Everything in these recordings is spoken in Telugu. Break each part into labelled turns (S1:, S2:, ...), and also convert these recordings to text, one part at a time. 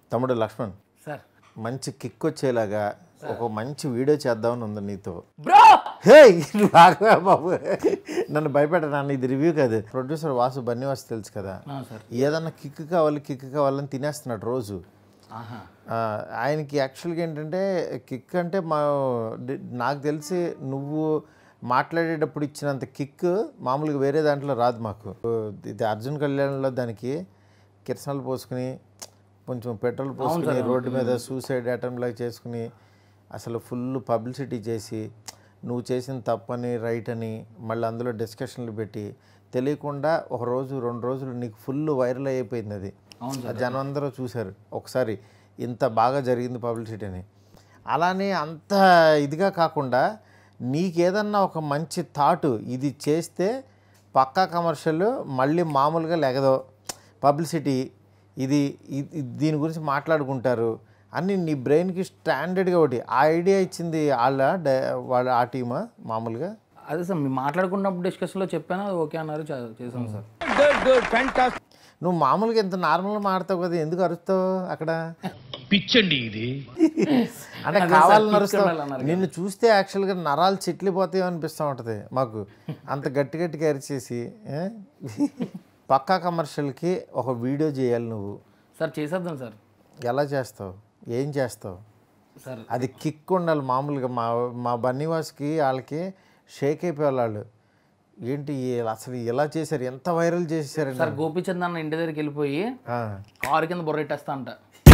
S1: తమ్ముడు లక్ష్మణ్
S2: సార్
S1: మంచి కిక్ వచ్చేలాగా ఒక మంచి వీడియో చేద్దామని ఉంది నీతో
S2: బ్రో
S1: హే రాఘవా బాబు నన్ను భయపెట్ట నన్ను ఇది రివ్యూ కాదు ప్రొడ్యూసర్ వాసు బన్నీవాసు తెలుసు కదా
S2: సార్
S1: ఏదన్నా కిక్ కావాలి కిక్ కావాలని తినేస్తున్నాడు రోజు
S2: ఆహా
S1: ఆ, ఆయనకి యాక్చువల్గా ఏంటంటే కిక్ అంటే మా డి- నాకు తెలిసి నువ్వు మాట్లాడేటప్పుడు ఇచ్చినంత కిక్ మామూలుగా వేరే దాంట్లో రాదు మాకు ఇది అర్జున్ కళ్యాణ్లో దానికి కిరసనాలు పోసుకుని కొంచెం పెట్రోల్ పోసుకుని రోడ్డు మీద సూసైడ్ అటెంప్ట్ చేసుకుని అసలు ఫుల్ పబ్లిసిటీ చేసి నువ్వు చేసిన తప్పని రైట్ అని మళ్ళీ అందులో డిస్కషన్లు పెట్టి తెలియకుండా ఒక రోజు రెండు రోజులు నీకు ఫుల్ వైరల్ అయిపోయింది అది ఆ జనం అందరూ చూశారు ఒకసారి ఇంత బాగా జరిగింది పబ్లిసిటీ అని అలానే అంత ఇదిగా కాకుండా నీకేదన్నా ఒక మంచి థాట్ ఇది చేస్తే పక్కా కమర్షియల్ మళ్ళీ మామూలుగా లెగదో పబ్లిసిటీ ఇది ఇది- దీని గురించి మాట్లాడుకుంటారు అని నీ బ్రెయిన్కి స్టాండర్డ్గా ఒకటి ఆ ఐడియా ఇచ్చింది వాళ్ళ డ- వాళ్ళ ఆ టీమా మామూలుగా
S2: అదే సార్ మీరు మాట్లాడుకున్నప్పుడు డిస్కషన్లో చెప్పాను అది ఓకే అన్నారు చే- చేసాం సార్
S1: నువ్వు మామూలుగా ఇంత నార్మల్గా మాడతావు కదా ఎందుకు అరుస్తావు అక్కడ
S3: పిచ్చండి ఇది
S1: అంటే
S2: అదే సార్,
S1: కావాలని
S2: kick
S1: అరుస్తావు
S2: ఉండాలన్నారు
S1: నిన్ను చూస్తే యాక్చువల్గా నరాలు చెట్లిపోతాయి అనిపిస్తూ ఉంటుంది మాకు అంత గట్టి గట్టిగా అరిచేసి ఏ? పక్కా కమర్షియల్కి ఒక వీడియో చేయాలి నువ్వు
S2: సార్ చేసేద్దాం సార్
S1: ఎలా చేస్తావు ఏం చేస్తావు
S2: సార్
S1: అది కిక్ ఉండాలి మామూలుగా మా మా బన్నీవాస్కి వాళ్ళకి షేక్ అయిపోయే వాళ్ళు ఏంటి ఈ- అసలు ఎలా చేశారు ఎంత వైరల్ చేసేసారండి
S2: సార్ గోపిచంద్ అన్న ఇంటి దగ్గరికి వెళ్ళిపోయి
S1: ఆ.
S2: కారు కింద బొర్రెట్టేస్తా అంట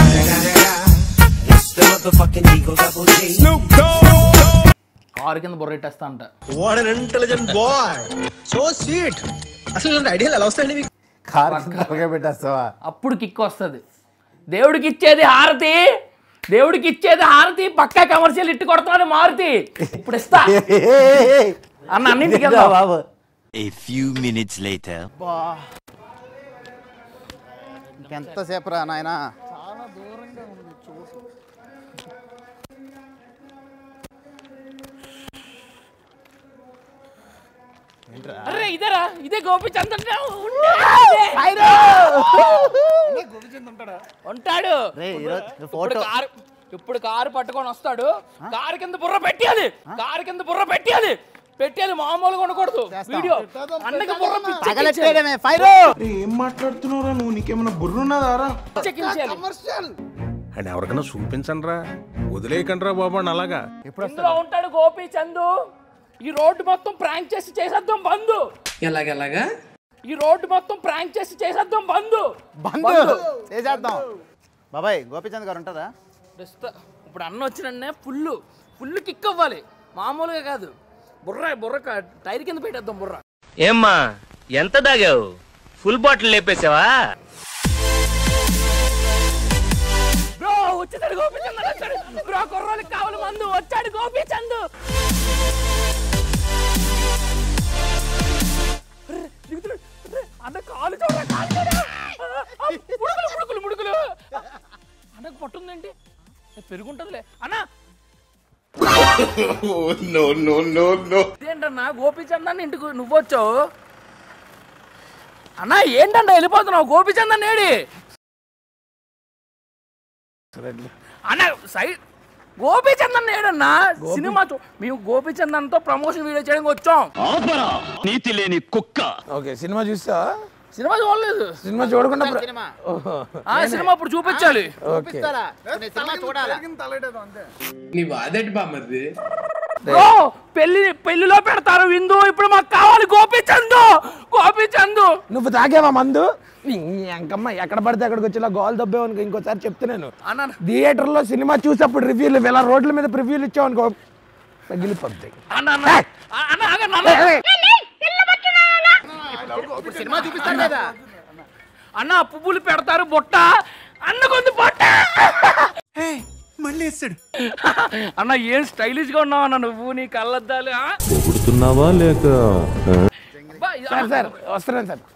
S2: కారు కింద బొర్రెట్టేస్తా అంట
S4: what an intelligent boy so sweet అసలు ఇలాంటి ఐడియాలు ఎలా వస్తాయండి మీకు
S1: కారు కింద తలకాయ పెట్టేస్తావా
S2: అప్పుడు కిక్ వస్తుంది దేవుడికి ఇచ్చేది హారతి దేవుడికి ఇచ్చేది హారతి పక్కా కమర్షియల్ ఇట్టు కొడుతున్నాడు మారుతి ఇప్పుడు ఇస్తా అన్న అన్నింటికి వెళ్దాం.
S1: బాబు
S5: A few minutes later.
S6: ఇంకెంతసేపు రా నాయనా
S2: అరే ఇదేరా ఇదే గోపిచంద్ అంటే ఉంటాడు
S6: రే ఈరోజు
S2: ఇప్పుడు
S6: ఫోటో
S2: కారు ఇప్పుడు కారు పట్టుకొని వస్తాడు కారు కింద బుర్ర పెట్టేది కారు కింద బుర్ర పెట్టేది పెట్టేది మామూలుగా ఉండకూడదు వీడియో అన్నకి బుర్ర పిచ్చెక్కించేయాలి.
S6: తగలెట్టేయడమే ఫైర్
S7: ఏం మాట్లాడుతున్నావురా నువ్వు నీకేమైనా బుర్రున్నదారా
S2: పిచ్చెక్కించేయాలి.
S7: అని ఎవరికైనా చూపించండి రా వదిలేయకండి రా బాబు అని అలాగా
S2: ఇందులో ఉంటాడు గోపి చందు ఈ రోడ్డు మొత్తం ప్రాంక్ చేసి చేసేద్దాం బంధు
S8: ఎలాగెలాగా
S2: ఈ రోడ్డు మొత్తం ప్రాంక్ చేసి చేసేద్దాం బంధు
S6: బంధు చేసేద్దాం బాబాయ్ గోపీచంద్ గారు ఉంటుందా
S2: ప్రస్తుత ఇప్పుడు అన్న వచ్చినన్నే ఫుల్ ఫుల్ కిక్ అవ్వాలి మామూలుగా కాదు బుర్ర బుర్ర క- టైర్ కింద పెట్టేద్దాం బుర్ర
S3: ఏమ్మా ఎంత తాగావు ఫుల్ బాటిల్ లేపేసావా
S2: బ్రో వచ్చాడు గోపిచంద్ అన్న వచ్చాడు బ్రో కుర్రోళ్ళకి కావాలి మందు వచ్చాడు గోపిచంద్ అర్రే, దిగుతున్నాడు. అర్రే, అన్న కాలు చూడ కాలు చూడ ఆ, ముడుకులు ముడుకులు ముడుకులు అన్నకు పట్టుందేంటి ఏ, పెరుగుంటుందిలే అన్న ఏంటన్నా గోపిచంద్ అన్న ఇంటికి నువ్వు వచ్చావు అన్న ఏంటన్నా వెళ్ళిపోతున్నావు గోపిచంద్ అన్న ఏడి అన్న సైడ్ గోపీచందన్ ఏడన్నా సినిమా చూ- మేము గోపీచందన్తో ప్రమోషన్ వీడియో చేయడానికి వచ్చాం
S3: నీతి లేని కుక్క
S7: ఓకే సినిమా చూసా
S2: సినిమా చూడలేదు
S7: సినిమా చూడకుండా
S2: ఆ సినిమా ఇప్పుడు చూపించాలి
S7: ఓకే
S6: సినిమా చూడాలా
S8: నీ బాధటి బామ్మది
S2: ఓ పెళ్లి పెళ్లిలో పెడతారు విందు ఇప్పుడు మాకు కావాలి గోపీచంద్ గోపీచంద్
S7: నువ్వు తాగేవా మందు ఎంకమ్మ ఎక్కడ పడితే అక్కడికి వచ్చి ఇలా గోల్ దబ్బేవనుకో ఇంకోసారి చెప్తున్నాను
S2: అన్న
S7: థియేటర్లో సినిమా చూసేప్పుడు రివ్యూలు ఇలా రోడ్ల మీద రివ్యూలు ఇచ్చావనుకో పగిలిపోద్ది
S2: అన్న అన్న అన్న ఆగండి, అన్న
S6: సినిమా చూపిస్తాడు కదా
S2: అన్న పువ్వులు పెడతారు బొట్ట అన్న కొంది బొట్ట
S4: మళ్ళీ వేస్తాడు
S2: అన్న ఏం స్టైలిష్ గా ఉన్నావు అన్న నువ్వు నీ కళ్ళద్దాలు ఆ?
S7: కొడుతున్నావా లేక
S2: బా, ఇది-
S7: సార్ సార్ వస్తున్నాను సార్